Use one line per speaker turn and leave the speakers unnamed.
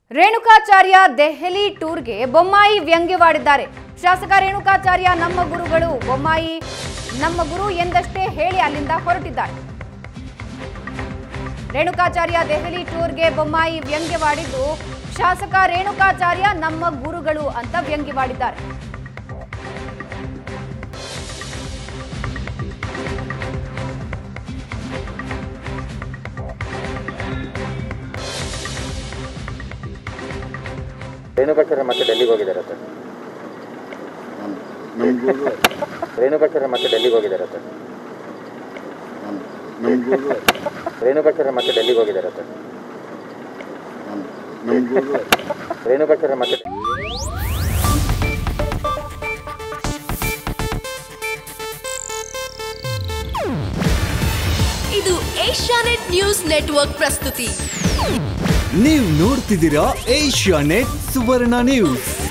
ರೇಣುಕಾಚಾರ್ಯ ದೆಹಲಿ ಟೂರ್ಗೆ ಬೊಮ್ಮಾಯಿ ವ್ಯಂಗ್ಯವಾಡಿದ್ದಾರೆ ಶಾಸಕ ರೇಣುಕಾಚಾರ್ಯ ನಮ್ಮ ಗುರುಗಳು ಬೊಮ್ಮಾಯಿ ನಮ್ಮ ಗುರು ಎಂದಷ್ಟೇ ಹೇಳಿ ಅಲ್ಲಿಂದ ಹೊರಟಿದ್ದಾರೆ ರೇಣುಕಾಚಾರ್ಯ ದೆಹಲಿ ಟೂರ್ಗೆ ಬೊಮ್ಮಾಯಿ ವ್ಯಂಗ್ಯವಾಡಿದ್ದು ಶಾಸಕ ರೇಣುಕಾಚಾರ್ಯ ನಮ್ಮ ಗುರುಗಳು ಅಂತ ವ್ಯಂಗ್ಯವಾಡಿದ್ದಾರೆ
ರೇಣುಕಾಚಾರ್ಯ ಮತ್ತೆ ಡೆಲ್ಲಿಗೆ ಹೋಗಿದ್ದಾರೆ ಸರ್
ನಮ್ಮ ಗುರು
ರೇಣುಕಾಚಾರ್ಯ ಮತ್ತೆ ಡೆಲ್ಲಿಗೆ ಹೋಗಿದ್ದಾರೆ ಸರ್
ನಮ್ಮ ಗುರು
ರೇಣುಕಾಚಾರ್ಯ ಮತ್ತೆ ಡೆಲ್ಲಿಗೆ ಹೋಗಿದ್ದಾರೆ ಸರ್
ನಮ್ಮ ಗುರು
ರೇಣುಕಾಚಾರ್ಯ ಮತ್ತೆ
ಇದು ಏಷ್ಯಾನೆಟ್ ನ್ಯೂಸ್ ನೆಟ್ವರ್ಕ್ ಪ್ರಸ್ತುತಿ
ನೀವು ನೋಡ್ತಿದ್ದೀರಾ ಏಷ್ಯಾ ನೆಟ್ ಸುವರ್ಣ ನ್ಯೂಸ್